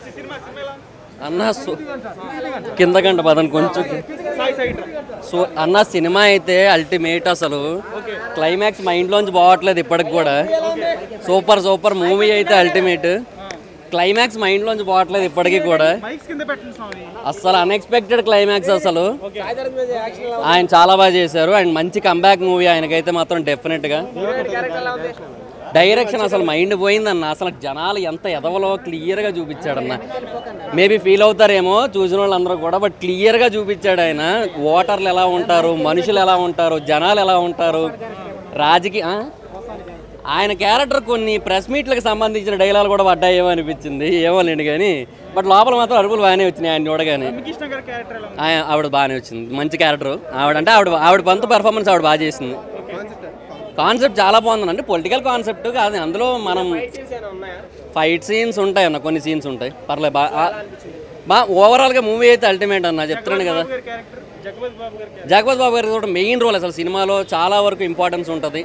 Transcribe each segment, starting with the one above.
ఈ cinema cinema ఎలా ఉంది? అన్న సో కింద గంట పదం కొంచెం సాయి సైడ్ సో అన్న సినిమా అయితే అల్టిమేట్ అసలు క్లైమాక్స్ మైండ్లోంచి పోవట్లేదు ఇప్పటికి కూడా సూపర్ సూపర్ మూవీ అయితే అల్టిమేట్ క్లైమాక్స్ మైండ్లోంచి పోవట్లేదు ఇప్పటికీ కూడా మైక్స్ కింద పెట్టండి స్వామి అస్సలు అన్ఎక్స్పెక్టెడ్ క్లైమాక్స్ అసలు ఆయన చాలా బాగా చేశారు అండ్ మంచి కంబ్యాక్ మూవీ ఆయనకైతే మాత్రం డెఫినెట్గా డైరెక్షన్ అసలు మైండ్ పోయిందన్న అసలు జనాలు ఎంత ఎదవలో క్లియర్గా చూపించాడన్న మేబీ ఫీల్ అవుతారేమో చూసిన వాళ్ళందరూ కూడా బట్ క్లియర్గా చూపించాడు ఆయన ఓటర్లు ఎలా ఉంటారు మనుషులు ఎలా ఉంటారు జనాలు ఎలా ఉంటారు రాజకీయ ఆ? ఆయన క్యారెక్టర్ కొన్ని ప్రెస్ మీట్లకు సంబంధించిన డైలాగ్ కూడా పడ్డాయేమో అనిపించింది ఏమో లేండి కానీ బట్ లోపల మాత్రం అరుపులు బాగానే వచ్చినాయి ఆయన చూడగానే కృష్ణ గారి క్యారెక్టర్ ఎలా ఉంది? ఆయన ఆవిడ బాగానే వచ్చింది మంచి క్యారెక్టర్ ఆవిడ అంటే ఆవిడ ఆవిడ పంత పెర్ఫార్మెన్స్ ఆవిడ బాగా చేసింది కాన్సెప్ట్ చాలా బాగుంది అంటే పొలిటికల్ కాన్సెప్ట్ కాదు అందులో మనం ఫైట్ సీన్స్ ఉంటాయి అన్న కొన్ని సీన్స్ ఉంటాయి పర్లేదు బాగా బా ఓవరాల్గా మూవీ అయితే అల్టిమేట్ అన్న చెప్తున్నాను కదా గారి క్యారెక్టర్ జగపతి బాబు గారి క్యారెక్టర్ జగపతి బాబు గారి కూడా మెయిన్ రోల్ అసలు సినిమాలో చాలా వరకు ఇంపార్టెన్స్ ఉంటుంది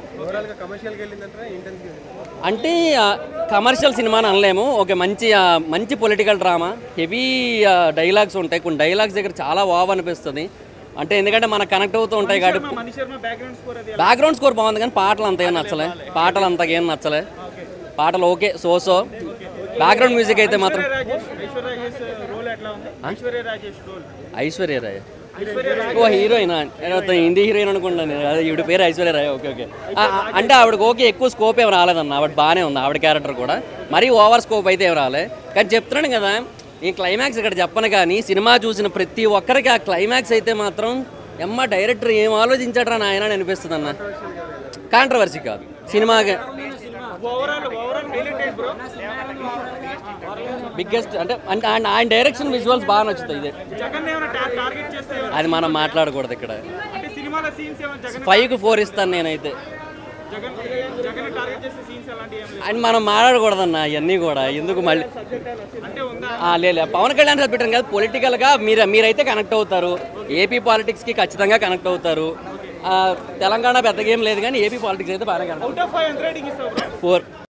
అంటే కమర్షియల్ సినిమా అని అనలేము ఒక మంచి ఆ, మంచి పొలిటికల్ డ్రామా హెవీ డైలాగ్స్ ఉంటాయి కొన్ని డైలాగ్స్ దగ్గర చాలా వావ్ అనిపిస్తుంది అంటే ఎందుకంటే మనకు కనెక్ట్ అవుతూ ఉంటాయి కాబట్టి మణి శర్మ బ్యాక్గ్రౌండ్ స్కోర్ అది బ్యాక్గ్రౌండ్ స్కోర్ బాగుంది కానీ పాటలు అంత ఏం నచ్చలే పాటలు అంతగా ఏం నచ్చలే పాటలు okay so so background music అయితే మాత్రం రాజేష్ ఐశ్వర్య రాజేష్ రోల్ ఎట్లా ఉంది ఐశ్వర్య రాజేష్ రోల్ ఐశ్వర్య రాయ్ ఐశ్వర్య ఓ హీరోయిన్ హిందీ హీరోయిన్ అనుకుంటాను నేను. అదే ఈవిడ పేరు ఐశ్వర్య రాయ్ ఓకే ఓకే ఆ, ఆ, అంటే ఆవిడకి ఓకే ఎక్కువ స్కోప్ ఏం రాలేదన్న ఆవిడ బాగానే ఉంది ఆవిడ క్యారెక్టర్ కూడా మరీ ఓవర్ స్కోప్ అయితే ఏం రాలే కానీ చెప్తున్నాను కదా ఈ క్లైమాక్స్ ఇక్కడ చెప్పను కానీ సినిమా చూసిన ప్రతి ఒక్కరికి ఆ క్లైమాక్స్ అయితే మాత్రం ఎమ్మ డైరెక్టర్ ఏం ఆలోచించాడరా నాయన అని అనిపిస్తుంది అన్న కాంట్రవర్సీ కాదు సినిమాగా overall overall highlight bro biggest అంటే అంటే ఆయన ఆయన డైరెక్షన్ విజువల్స్ బాగా నచ్చుతాయి ఇదే జగన్ ఏమైనా టా- టార్గెట్ చేస్తే అది మనం మాట్లాడకూడదు ఇక్కడ అంటే సినిమాలో సీన్స్ ఏమైనా జగన్ ఫైవ్కి ఫోర్ ఇస్తాను నేనైతే జగన్ జగన్ టార్గెట్ చేసే సీన్స్ అలాంటివి ఏం లేవు అండ్ మనం మాట్లాడకూడదన్న ఇవన్నీ కూడా ఎందుకు మళ్ళీ అంటే ఉందా ఆ, లే లే. పవన్ కళ్యాణ్ సార్ పెట్టాను కదా పొలిటికల్గా మీరు మీరైతే కనెక్ట్ అవుతారు ఏపీ పాలిటిక్స్కి ఖచ్చితంగా కనెక్ట్ అవుతారు ఆ, తెలంగాణ పెద్దగా ఏం లేదు కానీ ఏపీ పాలిటిక్స్ అయితే బాగా కనెక్ట్ అవుట్ ఆఫ్ ఫైవ్ ఎంత రేటింగ్ ఇస్తావు బ్రో ఫోర్